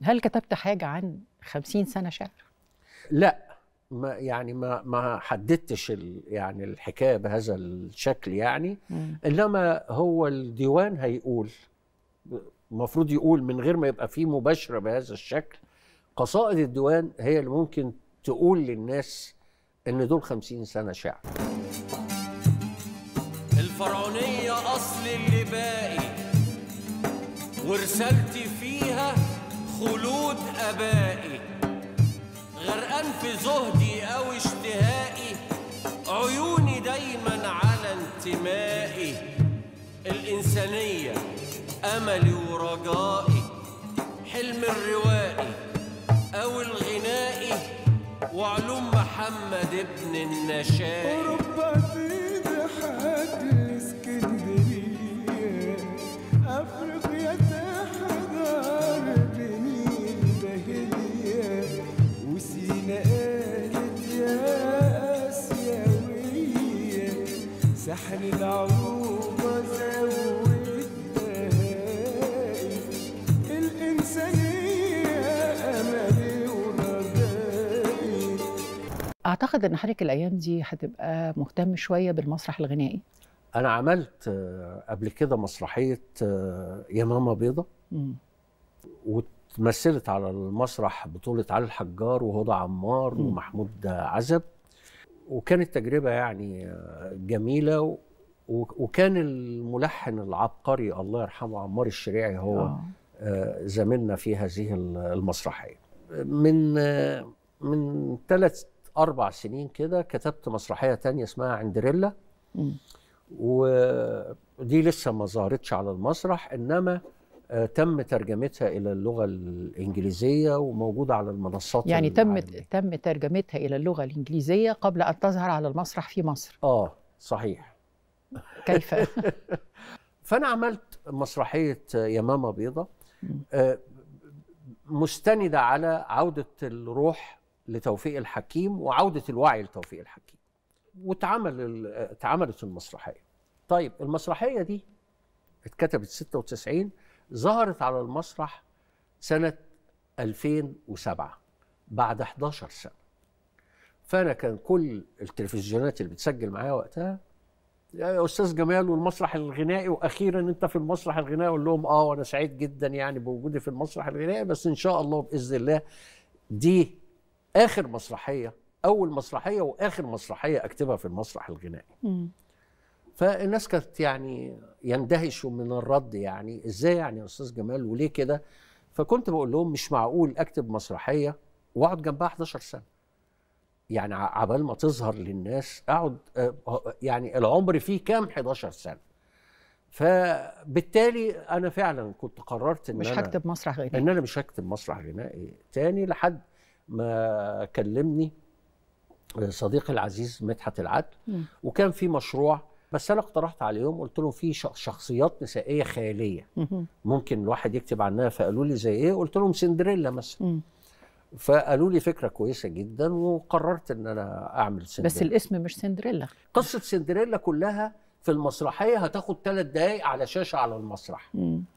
هل كتبت حاجه عن خمسين سنه شعر لا ما يعني ما ما حددتش ال- يعني الحكايه بهذا الشكل يعني مم. انما هو الديوان هيقول المفروض يقول من غير ما يبقى فيه مباشره بهذا الشكل قصائد الديوان هي اللي ممكن تقول للناس ان دول خمسين سنه شعر الفرعونية أصل اللي باقي ورسالتي فيها خلود أبائي غرقان في زهدي أو اشتهائي عيوني دايما على انتمائي الإنسانية أملي ورجائي حلم الروائي أو الغنائي وعلوم محمد ابن النشائي أوروبا تضحك الإسكندرية أفريقيا تحضر بنيل بهية وسينا قالت يا آسيوية سحن العروبة زود بهائي الإنسانية أملي ورجائي اعتقد ان حضرتك الايام دي هتبقى مهتم شويه بالمسرح الغنائي انا عملت آه، قبل كده مسرحيه آه، يا ماما بيضه مم. وتمثلت على المسرح بطولة علي الحجار وهدى عمار مم. ومحمود عزب وكانت تجربة يعني آه، جميلة و- وكان الملحن العبقري الله يرحمه عمار الشريعي هو آه. آه، زميلنا في هذه المسرحية من آه، من ثلاث أربع سنين كده كتبت مسرحية تانية اسمها عندريلا مم. ودي لسه ما ظهرتش على المسرح انما آه، تم ترجمتها الى اللغه الانجليزيه وموجوده على المنصات يعني تم العالمية. تم ترجمتها الى اللغه الانجليزيه قبل ان تظهر على المسرح في مصر اه صحيح كيف فانا عملت مسرحيه يا ماما بيضه مم. آه، مستنده على عوده الروح لتوفيق الحكيم وعوده الوعي لتوفيق الحكيم واتعمل ال- اتعملت المسرحيه طيب المسرحيه دي اتكتبت 96 ظهرت على المسرح سنه 2007 بعد 11 سنه فانا كان كل التلفزيونات اللي بتسجل معايا وقتها يا استاذ جمال والمسرح الغنائي واخيرا انت في المسرح الغنائي اقول لهم اه وانا سعيد جدا يعني بوجودي في المسرح الغنائي بس ان شاء الله باذن الله دي اخر مسرحيه اول مسرحيه واخر مسرحيه اكتبها في المسرح الغنائي مم. فالناس كانت يعني يندهشوا من الرد يعني ازاي يعني يا استاذ جمال وليه كده فكنت بقول لهم مش معقول اكتب مسرحيه واقعد جنبها 11 سنه يعني ع- عبال ما تظهر للناس اقعد آه، يعني العمر فيه كام 11 سنه فبالتالي انا فعلا كنت قررت ان مش انا هكتب مسرح غنائي ان انا مش هكتب مسرح غنائي تاني لحد ما كلمني صديقي العزيز مدحت العدل مم. وكان في مشروع بس انا اقترحت عليهم قلت لهم في ش- شخصيات نسائيه خياليه مهم. ممكن الواحد يكتب عنها فقالوا لي زي ايه قلت لهم سندريلا مثلا مم. فقالوا لي فكره كويسه جدا وقررت ان انا اعمل سندريلا بس الاسم مش سندريلا قصه سندريلا كلها في المسرحيه هتاخد ثلاث دقائق على شاشه على المسرح مم.